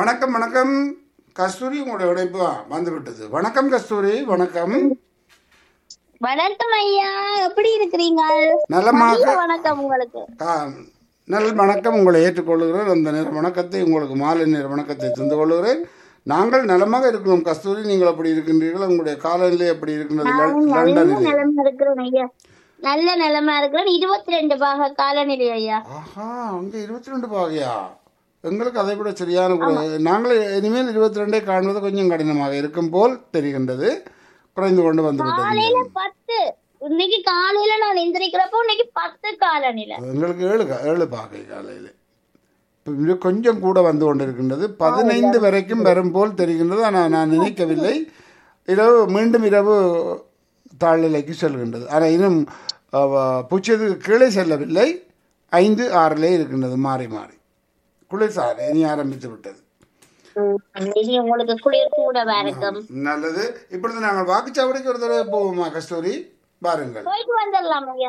வணக்கம் வணக்கம் கஸ்தூரி உங்களுடைய உடைப்பு ஆ, வந்து விட்டது வணக்கம் கஸ்தூரி வணக்கம் வணக்கம் ஐயா எப்படி இருக்கிறீங்க நலமாக மதிய வணக்கம் உங்களுக்கு ஆ, நல் வணக்கம் உங்களை ஏற்றுக்கொள்கிறேன் அந்த நேர வணக்கத்தை உங்களுக்கு மாலை நேர வணக்கத்தை தந்து கொள்கிறேன் நாங்கள் நலமாக இருக்கிறோம் கஸ்தூரி நீங்கள் அப்படி இருக்கின்றீர்கள் உங்களுடைய காலநிலை எப்படி இருக்கின்றது லண்- நல்ல லண்டனில் நிலைமை இருக்கிறோம் ஐயா நல்ல நிலைமை இருக்கிறோம் இருபத்தி ரெண்டு பாக காலநிலை ஐயா ஆஹா அங்கே இருபத்தி ரெண்டு பாகையா எங்களுக்கு அதை விட சரியான குறை- நாங்கள் இனிமேல் இருபத்தி ரெண்டே காண்பது கொஞ்சம் கடினமாக இருக்கும் போல் தெரிகின்றது குறைந்து கொண்டு வந்து விட்டது காலையில பத்து இன்னைக்கு காலையில நான் எந்திரிக்கிறப்போ இன்னைக்கு பத்து காலநிலை எங்களுக்கு ஏழு கா- ஏழு பாகை காலையில் இப்ப இது கொஞ்சம் கூட வந்து கொண்டிருக்கின்றது பதினைந்து வரைக்கும் வரும் போல் தெரிகின்றது ஆனால் நான் நினைக்கவில்லை இரவு மீண்டும் இரவு தாழ்நிலைக்கு செல்கின்றது ஆனால் இன்னும் பூச்சியதுக்கு கீழே செல்லவில்லை ஐந்து ஆறிலே இருக்கின்றது மாறி மாறி குளிர்சாலை இனி ஆரம்பித்து விட்டது இனி உங்களுக்கு குளிர் கூட இருக்கும் நல்லது இப்பொழுது நாங்கள் வாக்குச்சாவடிக்கு ஒரு தடவை போவோமா கஸ்தூரி பாருங்கள் போயிட்டு வந்துடலாம் ஐயா